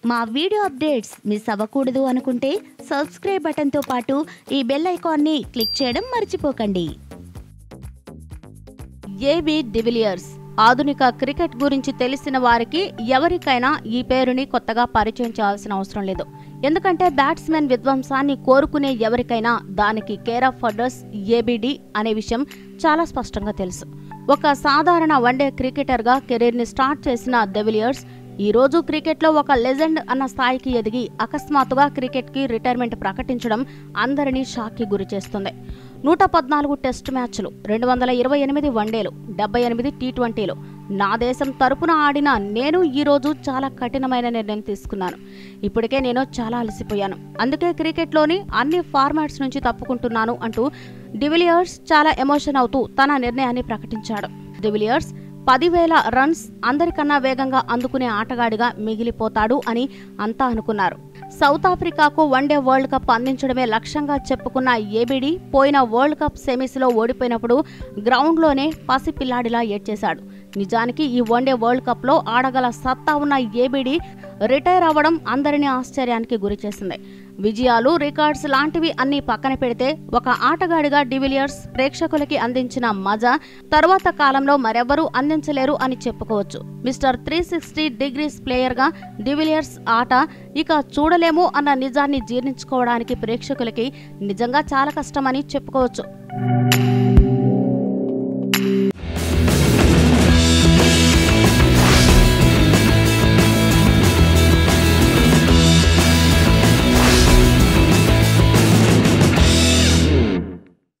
మా video updates miss అవ్వకూడదు అనుకుంటే సబ్స్క్రైబ్ బటన్తో పాటు ఈ బెల్ ఐకాన్ని క్లిక్ చేయడం మర్చిపోకండి ఏబీ డివిలియర్స్ ఆధునిక క్రికెట్ గురించి తెలిసిన వారికి ఎవరికైనా ఈ పేరుని కొత్తగా పరిచయం చేయాల్సిన అవసరం లేదు ఎందుకంటే బ్యాట్స్మెన్ విధ్వంసాన్ని కోరుకునే ఎవరికైనా దానికి కేర్ ఆఫ్ అడ్రస్ ఏబిడి అనే విషయం చాలా స్పష్టంగా తెలుసు ఒక సాధారణ వన్డే క్రికెటర్గా కెరీర్ని స్టార్ట్ చేసిన డెవిలియర్స్ ఈ రోజు క్రికెట్లో ఒక లెజెండ్ అన్న స్థాయికి ఎదిగి అకస్మాత్తుగా క్రికెట్కి రిటైర్మెంట్ ప్రకటించడం అందరినీ షాక్కి గురి చేస్తుంది నూట పద్నాలుగు టెస్ట్ మ్యాచ్లు రెండు వందల ఇరవై ఎనిమిది వన్డేలు డెబ్బై ఎనిమిది టీ ట్వంటీలు నా దేశం తరపున ఆడిన నేను ఈ రోజు చాలా కఠినమైన నిర్ణయం తీసుకున్నాను ఇప్పటికే నేను చాలా అలసిపోయాను అందుకే క్రికెట్లోని అన్ని ఫార్మాట్స్ నుంచి తప్పుకుంటున్నాను అంటూ డివిలియర్స్ చాలా ఎమోషన్ అవుతూ తన నిర్ణయాన్ని ప్రకటించాడు డివిలియర్స్ పదివేల రన్స్ అందరికన్నా వేగంగా అందుకునే ఆటగాడిగా మిగిలిపోతాడు అని అంతా అనుకున్నారు సౌత్ ఆఫ్రికాకు వన్డే వరల్డ్ కప్ అందించడమే లక్ష్యంగా చెప్పుకున్న ఏబిడి పోయిన వరల్డ్ కప్ సెమీస్లో ఓడిపోయినప్పుడు గ్రౌండ్లోనే పసిపిల్లాడిలా ఏడ్చేశాడు నిజానికి ఈ వన్డే వరల్డ్ కప్లో ఆడగల సత్తా ఉన్న ఏబిడి రిటైర్ అవ్వడం అందరినీ ఆశ్చర్యానికి గురిచేసింది విజయాలు రికార్డ్స్ లాంటివి అన్ని పక్కన పెడితే ఒక ఆటగాడిగా డివిలియర్స్ ప్రేక్షకులకి అందించిన మజా తరువాత కాలంలో మరెవరూ అందించలేరు అని చెప్పుకోవచ్చు మిస్టర్ త్రీ సిక్స్టీ డిగ్రీస్ ప్లేయర్గా డివిలియర్స్ ఆట ఇక చూడలేము అన్న నిజాన్ని జీర్ణించుకోవడానికి ప్రేక్షకులకి నిజంగా చాలా కష్టమని చెప్పుకోవచ్చు